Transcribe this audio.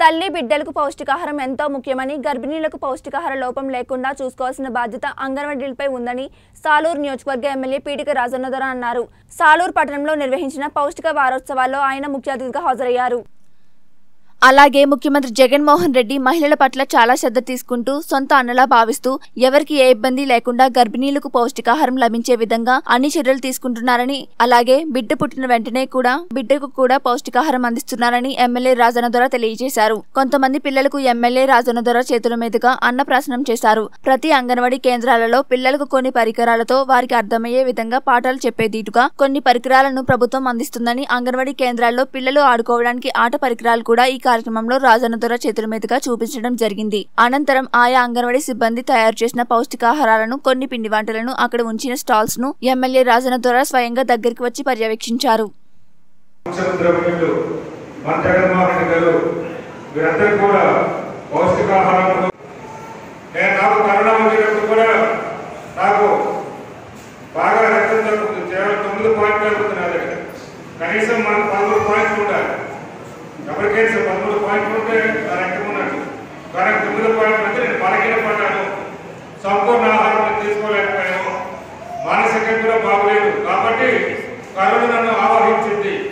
తల్లి బిడ్డలకు పౌష్టికాహారం ఎంతో ముఖ్యమని గర్భిణీలకు పౌష్టికాహార లోపం లేకుండా చూసుకోవాల్సిన బాధ్యత అంగన్వాడీలపై ఉందని సాలూరు నియోజకవర్గ ఎమ్మెల్యే పీటిక రాజన్నధర అన్నారు సాలూరు పట్టణంలో నిర్వహించిన పౌష్టిక వారోత్సవాల్లో ఆయన ముఖ్య అతిథిగా హాజరయ్యారు అలాగే ముఖ్యమంత్రి జగన్మోహన్ రెడ్డి మహిళల పట్ల చాలా శ్రద్ధ తీసుకుంటూ సొంత అన్నలా భావిస్తూ ఎవరికి ఏ ఇబ్బంది లేకుండా గర్భిణీలకు పౌష్టికాహారం లభించే విధంగా అన్ని చర్యలు తీసుకుంటున్నారని అలాగే బిడ్డ పుట్టిన వెంటనే కూడా బిడ్డకు కూడా పౌష్టికాహారం అందిస్తున్నారని ఎమ్మెల్యే రాజన్న ద్వారా తెలియజేశారు కొంతమంది పిల్లలకు ఎమ్మెల్యే రాజన్న ద్వారా చేతుల మీదుగా అన్నప్రాసనం చేశారు ప్రతి అంగన్వాడీ కేంద్రాలలో పిల్లలకు కొన్ని పరికరాలతో వారికి అర్థమయ్యే విధంగా పాఠాలు చెప్పేదీటుగా కొన్ని పరికరాలను ప్రభుత్వం అందిస్తుందని అంగన్వాడీ కేంద్రాల్లో పిల్లలు ఆడుకోవడానికి ఆట పరికరాలు కూడా ఈ కార్యక్రమంలో రాజన్న ద్వారా చేతుల మీదుగా చూపించడం జరిగింది అనంతరం ఆయా అంగన్వాడీ సిబ్బంది తయారు చేసిన పౌష్టికాహారాలను కొన్ని పిండి వంటలను అక్కడ ఉంచిన స్టాల్స్ ను ఎమ్మెల్యే రాజన్న ద్వారా స్వయంగా దగ్గరికి వచ్చి పర్యవేక్షించారు ముఖ్యమంత్రులు మన జగన్మోహన్ రెడ్డి గారు వీరందరూ కూడా పౌష్టికాహారం నేను నాకు కరోనా వచ్చినప్పుడు కూడా నాకు బాగా రక్తం తగ్గుతుంది కేవలం తొమ్మిది పాయింట్లు తగ్గుతుంది నా దగ్గర కనీసం మనకు పదమూడు పాయింట్లు ఉండాలి ఎవరికైనా పదమూడు పాయింట్లు ఉంటే నా రక్తం ఉన్నట్టు కానీ తొమ్మిది పాయింట్లు అంటే నేను బలహీన పడ్డాను సంపూర్ణ ఆహారం తీసుకోలేకపోయాను మానసికంగా కూడా బాగలేదు కాబట్టి కరోనా నన్ను ఆవహించింది